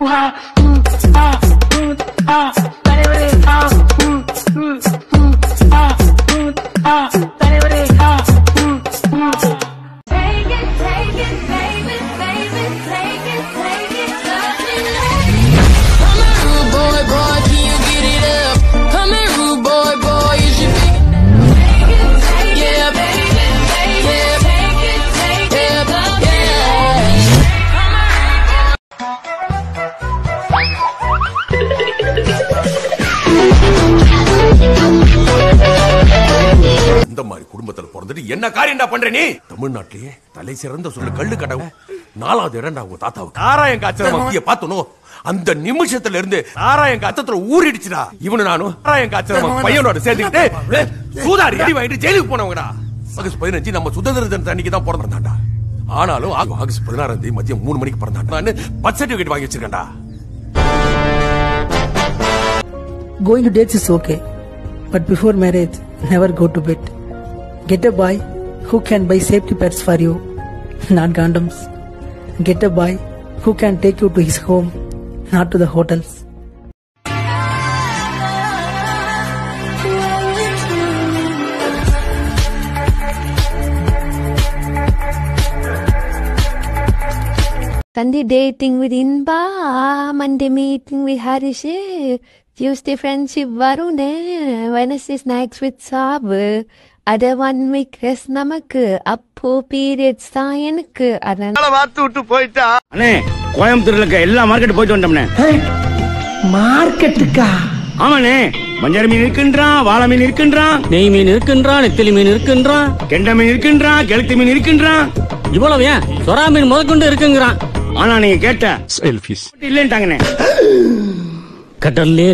Take it, take it, baby, baby, take it, take it, love me like I'm a rude boy, boy, can you get it up? I'm a rude boy, boy, you should be. Take it, take Yeah, it, baby, baby, Yeah. take it, take it, yeah, love me yeah. இந்த மாதிரி குடும்பத்துல பிறந்துட்டு என்ன காரியம்டா பண்ற நீ தமிழ்நாட்டிலேயே தலை சிறந்த சொல்லு கள்ளு கடவு நாலாவது இடம்டா உங்க தாத்தாவுக்கு ஆறாயம் காய்ச்சல் மத்திய பார்த்தனும் அந்த நிமிஷத்துல இருந்து ஆறாயம் காய்ச்சத்துல ஊறிடுச்சுடா இவனு நானும் ஆறாயம் காய்ச்சல் பையனோட சேர்ந்துக்கிட்டு ஏ, சூதாடி அடி வாங்கிட்டு ஜெயிலுக்கு போனவங்கடா ஆகஸ்ட் பதினஞ்சு நம்ம சுதந்திர தின அன்னைக்கு தான் பிறந்தாண்டா ஆனாலும் ஆக- ஆகஸ்ட் பதினாறாம் தேதி மதியம் மூணு மணிக்கு பிறந்தாண்டா நான் பர்த் சர்டிபிகேட் வாங்கி வச்சிருக்கேன்டா Going to dates is okay, but before marriage, never go to bed. Get a boy who can buy safety pets for you, not condoms. Get a boy who can take you to his home, not to the hotels. Sunday dating with Inba, Monday meeting with Harish, Tuesday friendship Varune, Wednesday snacks with Sabu, other one week rest நமக்கு அப்போ periods தான் எனக்கு அதான் அண்ணே கோயம்புத்தூர்ல இருக்க எல்லா market போயிட்டு வந்தோம்னே மார்க்கெட்டுக்கா ஆமாண்ணே மஞ்சள் மீன் இருக்கின்றான் வாழை மீன் இருக்கின்றான் நெய் மீன் இருக்கின்றான் நெத்திலி மீன் இருக்கின்றான் கெண்டை மீன் இருக்கின்றான் கெளுத்தி மீன் இருக்கின்றான் இவ்வளவு ஏன் சொரா மீன் முதற்கொண்டு இருக்குங்கிறான் ஆனா நீங்க கேட்ட செல்ஃபிஸ் இல்லன்ட்டாங்கண்ணே கடல்லே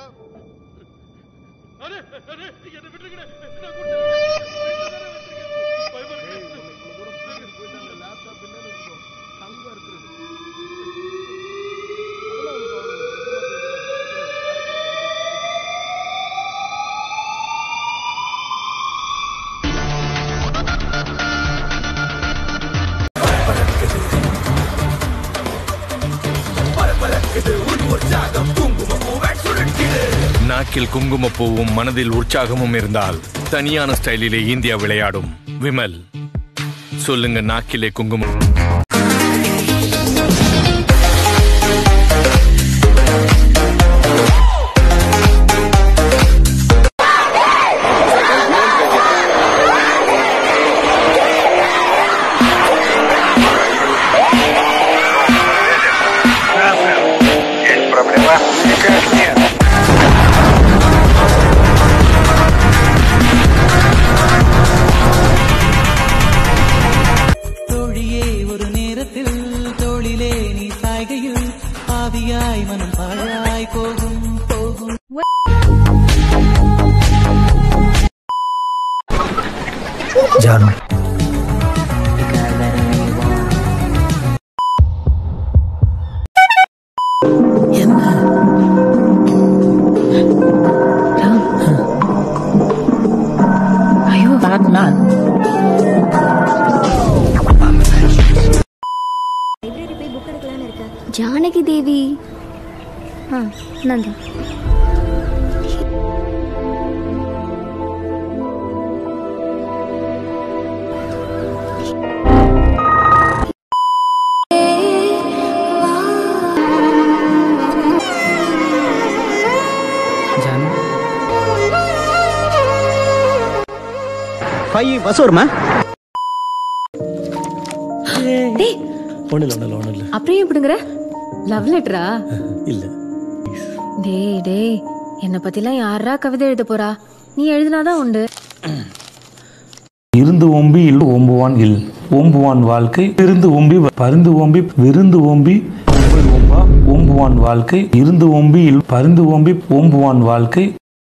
நாக்கில் குங்குமப்பூவும் மனதில் உற்சாகமும் இருந்தால் தனியான ஸ்டைலிலே இந்தியா விளையாடும் விமல் சொல்லுங்க நாக்கிலே குங்குமம் தோழியே ஒரு நேரத்தில் தோளிலே நீ சாய்கையில் ஆவியாய் மனம் பாழாய் போகும் போகும் ஜானு ஐயோ பேட்மேன் ஜானகி தேவி ஆ நன்றி ஜானு ஃபைவ் பஸ் வருமா டேய் ஒன்றும் இல்லை ஒன்றும் இல்லை ஒன்றும் இல்லை அப்படியே எப்படிங்கிற லவ் லெட்டரா இல்லை டேய் டேய் என்னை பத்திலாம் யாரா கவிதை எழுத போறா நீ எழுதினாதான் உண்டு இருந்து ஓம்பி இல் ஓம்புவான் இல் ஓம்புவான் வாழ்க்கை இருந்து ஓம்பி பருந்து ஓம்பி விருந்து ஓம்பி ஓம்பல் ஓம்பா ஓம்புவான் வாழ்க்கை இருந்து ஓம்பி இல் பருந்து ஓம்பி ஓம்புவான் வாழ்க்கை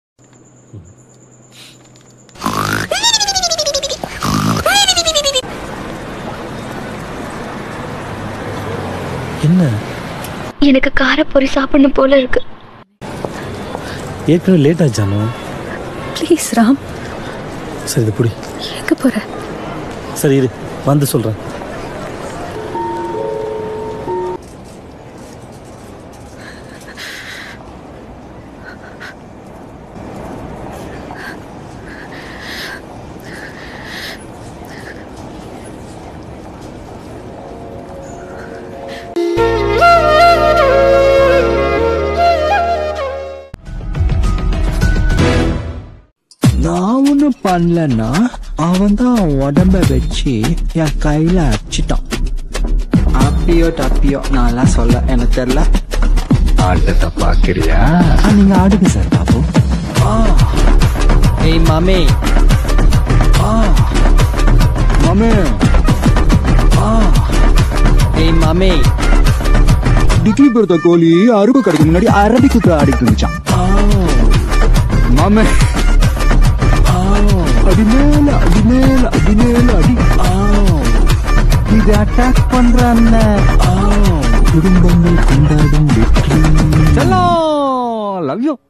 என்ன எனக்கு காரப்பொரி சாப்பிடணும் போல இருக்கு ஏற்கனவே லேட் ஆச்சானு ப்ளீஸ் ராம் சரி இது புடி எங்க போற சரி இரு வந்து சொல்கிறேன் நான் ஒன்றும் பண்ணலன்னா அவன் தான் உடம்ப வச்சு என் கையில அடிச்சிட்டான் அப்படியோ தப்பியோ நான் எல்லாம் சொல்ல எனக்கு தெரியல ஆட்டத்தை பாக்குறியா ஆ, நீங்க ஆடுங்க சார் பாப்போம் ஆ. ஏய் மாமே ஆ மாமே ஆ ஏய் மாமே டிகிரி பொறுத்த கோழி அறுப்பு கடைக்கு முன்னாடி அரபி குத்து ஆடிக்குச்சான் மாமே ஆ, அடி மேல அடி மேல அடி மேல அடி ஆ, இது அட்டாக் பண்ற அண்ணன் ஆ, குடும்பங்கள் கொண்டாடும் வெற்றி லவ் யூ